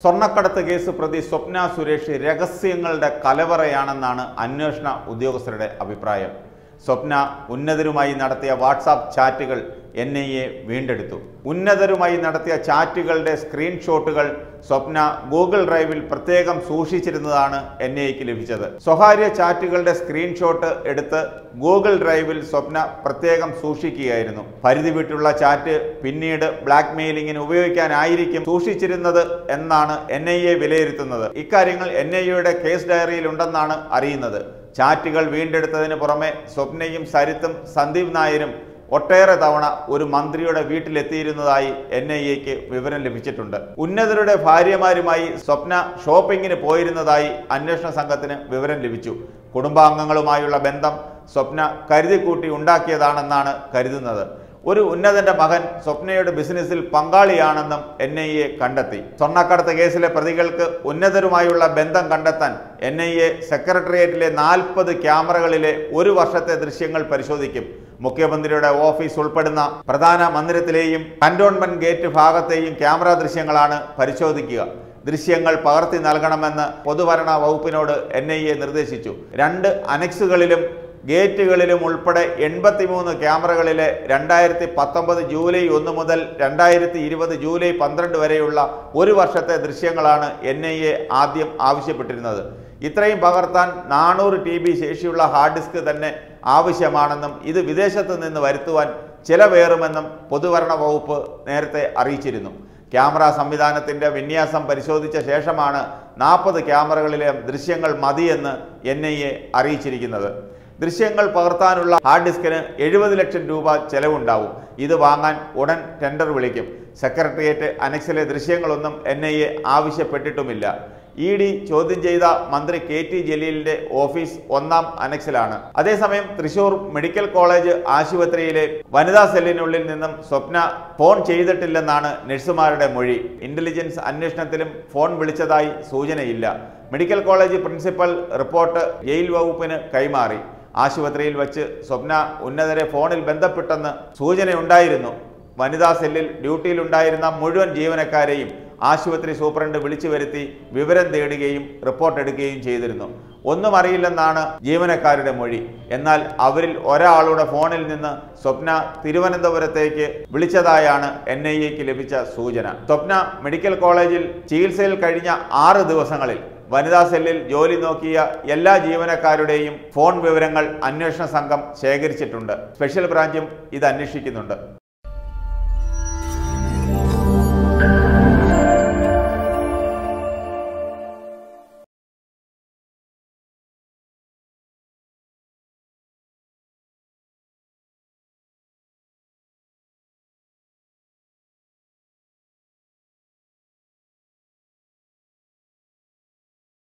സ്വർണ്ണക്കടത്ത് കേസ് പ്രതി സ്വപ്ന സുരേഷ് രഹസ്യങ്ങളുടെ കലവറയാണെന്നാണ് അന്വേഷണ ഉദ്യോഗസ്ഥരുടെ അഭിപ്രായം സ്വപ്ന ഉന്നതരുമായി നടത്തിയ വാട്സാപ്പ് ചാറ്റുകൾ എൻ ഐ എ വീണ്ടെടുത്തു ഉന്നതരുമായി നടത്തിയ ചാറ്റുകളുടെ സ്ക്രീൻഷോട്ടുകൾ സ്വപ്ന ഗൂഗിൾ ഡ്രൈവിൽ പ്രത്യേകം സൂക്ഷിച്ചിരുന്നതാണ് എൻ ഐ എക്ക് ലഭിച്ചത് സ്വകാര്യ ചാറ്റുകളുടെ സ്ക്രീൻഷോട്ട് എടുത്ത് ഗൂഗിൾ ഡ്രൈവിൽ സ്വപ്ന പ്രത്യേകം സൂക്ഷിക്കുകയായിരുന്നു പരിധി വിട്ടുള്ള ചാറ്റ് പിന്നീട് ബ്ലാക്ക് മെയിലിംഗിന് ഉപയോഗിക്കാനായിരിക്കും സൂക്ഷിച്ചിരുന്നത് എന്നാണ് എൻ ഐ എ വിലയിരുത്തുന്നത് ഇക്കാര്യങ്ങൾ എൻ ഐ എയുടെ കേസ് ഡയറിയിൽ ഉണ്ടെന്നാണ് അറിയുന്നത് ചാറ്റുകൾ വീണ്ടെടുത്തതിന് പുറമെ സ്വപ്നയും സരിത്തും സന്ദീപ് നായരും ഒട്ടേറെ തവണ ഒരു മന്ത്രിയുടെ വീട്ടിലെത്തിയിരുന്നതായി എൻ ഐ എക്ക് വിവരം ലഭിച്ചിട്ടുണ്ട് ഉന്നതരുടെ ഭാര്യമാരുമായി സ്വപ്ന ഷോപ്പിങ്ങിന് പോയിരുന്നതായി അന്വേഷണ സംഘത്തിന് വിവരം ലഭിച്ചു കുടുംബാംഗങ്ങളുമായുള്ള ബന്ധം സ്വപ്ന കരുതിക്കൂട്ടി ഉണ്ടാക്കിയതാണെന്നാണ് കരുതുന്നത് ഒരു ഉന്നതന്റെ മകൻ സ്വപ്നയുടെ ബിസിനസ്സിൽ പങ്കാളിയാണെന്നും എൻ ഐ എ കണ്ടെത്തി സ്വർണ്ണക്കടത്ത് കേസിലെ പ്രതികൾക്ക് ഉന്നതരുമായുള്ള ബന്ധം കണ്ടെത്താൻ എൻ ഐ എ സെക്രട്ടേറിയറ്റിലെ നാൽപ്പത് ക്യാമറകളിലെ ഒരു വർഷത്തെ ദൃശ്യങ്ങൾ പരിശോധിക്കും മുഖ്യമന്ത്രിയുടെ ഓഫീസ് ഉൾപ്പെടുന്ന പ്രധാന മന്ദിരത്തിലെയും കന്റോൺമെന്റ് ഗേറ്റ് ഭാഗത്തെയും ക്യാമറ ദൃശ്യങ്ങളാണ് പരിശോധിക്കുക ദൃശ്യങ്ങൾ പകർത്തി നൽകണമെന്ന് പൊതുഭരണ വകുപ്പിനോട് എൻ ഐ എ നിർദ്ദേശിച്ചു രണ്ട് അനക്സുകളിലും ഗേറ്റുകളിലും ഉൾപ്പെടെ എൺപത്തിമൂന്ന് ക്യാമറകളിലെ രണ്ടായിരത്തി പത്തൊമ്പത് ജൂലൈ ഒന്ന് മുതൽ രണ്ടായിരത്തി ഇരുപത് ജൂലൈ പന്ത്രണ്ട് വരെയുള്ള ഒരു വർഷത്തെ ദൃശ്യങ്ങളാണ് എൻ ഐ എ ആദ്യം ആവശ്യപ്പെട്ടിരുന്നത് ഇത്രയും പകർത്താൻ നാനൂറ് ടി ബി ശേഷിയുള്ള ഹാർഡ് ഡിസ്ക് തന്നെ ആവശ്യമാണെന്നും ഇത് വിദേശത്ത് നിന്ന് വരുത്തുവാൻ ചിലവേറുമെന്നും പൊതുഭരണ വകുപ്പ് നേരത്തെ അറിയിച്ചിരുന്നു ക്യാമറ സംവിധാനത്തിന്റെ വിന്യാസം പരിശോധിച്ച ശേഷമാണ് നാൽപ്പത് ക്യാമറകളിലെ ദൃശ്യങ്ങൾ മതിയെന്ന് എൻ ഐ എ അറിയിച്ചിരിക്കുന്നത് ദൃശ്യങ്ങൾ പകർത്താനുള്ള ഹാർഡ് ഡിസ്കിന് എഴുപത് ലക്ഷം രൂപ ചെലവുണ്ടാവും ഇത് വാങ്ങാൻ ഉടൻ ടെൻഡർ വിളിക്കും സെക്രട്ടേറിയറ്റ് അനക്സിലെ ദൃശ്യങ്ങളൊന്നും എൻ ഐ എ ആവശ്യപ്പെട്ടിട്ടുമില്ല ഇ ഡി ചോദ്യം ചെയ്ത മന്ത്രി കെ ടി ജലീലിന്റെ ഓഫീസ് ഒന്നാം അനക്സിലാണ് അതേസമയം തൃശൂർ മെഡിക്കൽ കോളേജ് ആശുപത്രിയിലെ വനിതാ സെല്ലിനുള്ളിൽ നിന്നും സ്വപ്ന ഫോൺ ചെയ്തിട്ടില്ലെന്നാണ് നഴ്സുമാരുടെ മൊഴി ഇന്റലിജൻസ് അന്വേഷണത്തിലും ഫോൺ വിളിച്ചതായി സൂചനയില്ല medical college principal report jail വകുപ്പിന് കൈമാറി ആശുപത്രിയിൽ വച്ച് സ്വപ്ന ഉന്നതരെ ഫോണിൽ ബന്ധപ്പെട്ടെന്ന് സൂചനയുണ്ടായിരുന്നു വനിതാ സെല്ലിൽ ഡ്യൂട്ടിയിലുണ്ടായിരുന്ന മുഴുവൻ ജീവനക്കാരെയും ആശുപത്രി സൂപ്രണ്ട് വിളിച്ചു വരുത്തി വിവരം തേടുകയും റിപ്പോർട്ട് എടുക്കുകയും ചെയ്തിരുന്നു ഒന്നും അറിയില്ലെന്നാണ് ജീവനക്കാരുടെ മൊഴി എന്നാൽ അവരിൽ ഒരാളുടെ ഫോണിൽ നിന്ന് സ്വപ്ന തിരുവനന്തപുരത്തേക്ക് വിളിച്ചതായാണ് എൻ ഐ എക്ക് ലഭിച്ച സൂചന സ്വപ്ന മെഡിക്കൽ കോളേജിൽ ചികിത്സയിൽ കഴിഞ്ഞ ആറ് ദിവസങ്ങളിൽ വനിതാ സെല്ലിൽ ജോലി നോക്കിയ എല്ലാ ജീവനക്കാരുടെയും ഫോൺ വിവരങ്ങൾ അന്വേഷണ സംഘം ശേഖരിച്ചിട്ടുണ്ട് സ്പെഷ്യൽ ബ്രാഞ്ചും ഇത് അന്വേഷിക്കുന്നുണ്ട്